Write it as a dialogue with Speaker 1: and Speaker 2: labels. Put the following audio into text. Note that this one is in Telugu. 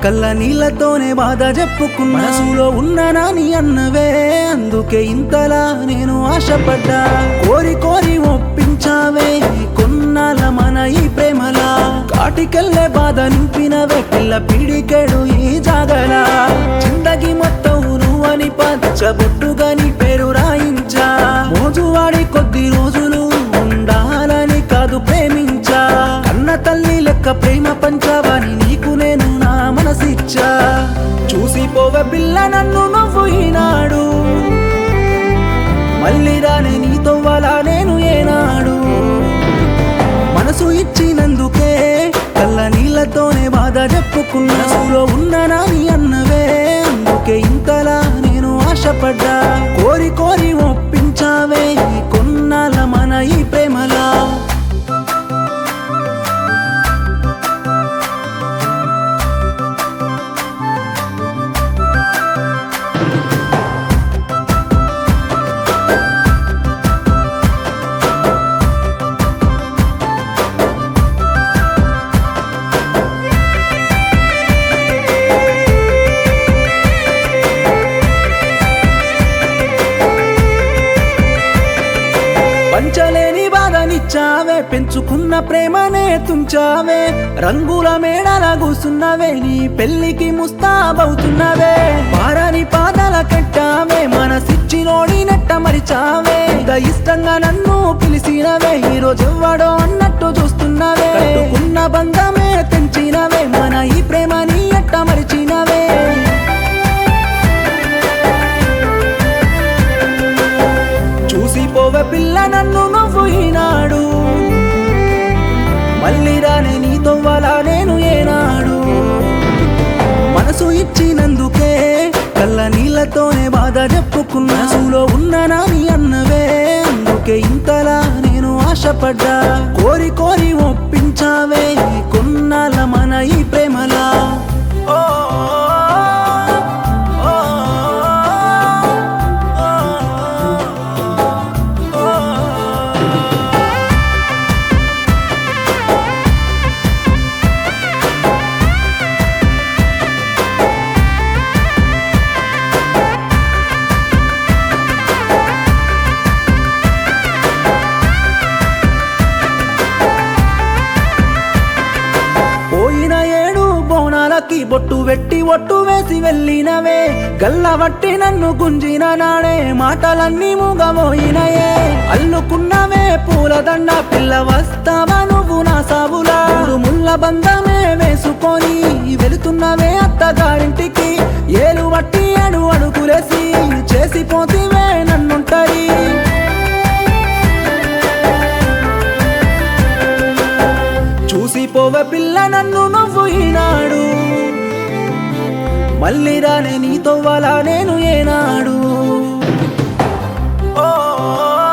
Speaker 1: కళ్ళ నీళ్ళతోనే బాధ చెప్పుకున్నా మనసులో ఉన్న నాని అన్నవే అందుకే ఇంతలా నేను ఆశపడ్డా కోరి కోరి ఒప్పించావే కొన్నాళ్ళ మన ఈ ప్రేమలా కాటికెళ్ళే బాధ నింపినవే పిల్ల పీడికెడు ఈ జాగలా జిందగి మొత్తం నువ్వని పచ్చబొట్టుగా నీ పేరు రాయించా మోజువాడి కొద్ది రోజులు ఉండాలని కాదు ప్రేమించా కన్న తల్లి లెక్క ప్రేమ పంచావని నీకు నేను నా మనసిచ్చా చూసి పోవ పిల్ల నన్ను నువ్వు ఈనాడు మళ్ళీ రానే నీతో వలా నేను ఏనాడు మనసు ఇచ్చినందుకే కళ్ళ నీళ్ళతోనే బాధ చెప్పుకున్న మనసులో ఉన్న నాని అన్నవే అందుకే ఇంతలా నేను ఆశపడ్డా కోరి కోరి ఒప్పించావే కొన్నాళ్ళ మన ఈ ప్రేమలా పంచలేని బాధనిచ్చావే పెంచుకున్న ప్రేమనే తుంచావే రంగుల మేడల కూసున్నవే నీ పెళ్లికి ముస్తాబవుతున్నవే పారని పాదల కట్టావే మనసిచ్చినోడి నెట్ట మరిచావే ఇంత ఇష్టంగా నన్ను పిలిచినవే ఈ రోజు ఎవ్వడో అన్నట్టు చూస్తున్నవే కట్టుకున్న బంధమే తెంచినవే మన ఈ ప్రేమని ఎట్ట మరిచినవే చూసి పోవ పిల్ల నన్ను నువ్వు ఈనాడు మళ్ళీ రానే నీతో వలా నేను ఏనాడు మనసు ఇచ్చినందుకే కళ్ళ నీళ్ళతోనే బాధ చెప్పుకున్న మనసులో ఉన్న నాని అన్నవే అందుకే ఇంతలా నేను ఆశపడ్డా కోరి కోరి ఒప్పించావే కొన్నాళ్ళ మన ఈ ప్రేమలా ఓ, ఓ, ఓ, ఓ, ఓ. పోయిన ఏడు బోనాలకి బొట్టు వెట్టి ఒట్టు వేసి వెళ్ళినవే గల్లవట్టి నన్ను గుంజిన నాడే మాటలన్నీ మూగబోయినయే అల్లుకున్నవే పూలదండ పిల్ల వస్తావా నువ్వు నా సాబులా మూడు ముళ్ళ బంధమే వేసుకొని వెళుతున్నవే అత్తగారింటికి ఏలు వట్టి అడు అడుగులేసి చేసిపోతివే నన్నుంటరి చూసి పోవ పిల్ల నన్ను నువ్వు ఈనాడు మళ్ళీ రానే నీతో వలా నేను ఏనాడు ఓ, ఓ,